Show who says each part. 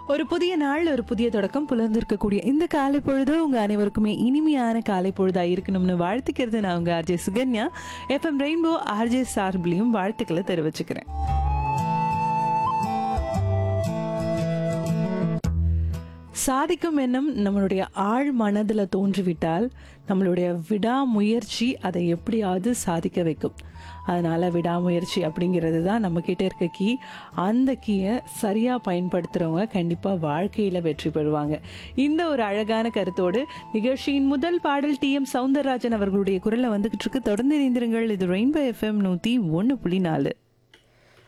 Speaker 1: ஒரு புதிய நாள் ஒரு புதிய தொடக்கம் புலர்ந்திருக்கக்கூடிய இந்த காலை பொழுது உங்க அனைவருக்குமே இனிமையான காலை பொழுதா இருக்கணும்னு வாழ்த்துக்கிறது நான் உங்க RJ Sukanya FM rainbow RJ சார்பிலையும் வாழ்த்துக்களை தெரிவிச்சுக்கிறேன் சாதிக்கும் எண்ணம் நம்மளுடைய ஆழ் மனதில் தோன்றிவிட்டால் நம்மளுடைய விடாமுயற்சி அதை எப்படியாவது சாதிக்க வைக்கும் அதனால விடாமுயற்சி அப்படிங்கிறது தான் நம்ம கிட்ட இருக்க கீ அந்த கீயை சரியாக பயன்படுத்துகிறவங்க கண்டிப்பாக வாழ்க்கையில் வெற்றி பெறுவாங்க இந்த ஒரு அழகான கருத்தோடு நிகழ்ச்சியின் முதல் பாடல் டி எம் சவுந்தரராஜன் அவர்களுடைய குரலை வந்துகிட்டு இருக்கு தொடர்ந்து இணைந்திருங்கள் இது ரெயின்போ எஃப்எம் நூற்றி ஒன்று புள்ளி நாலு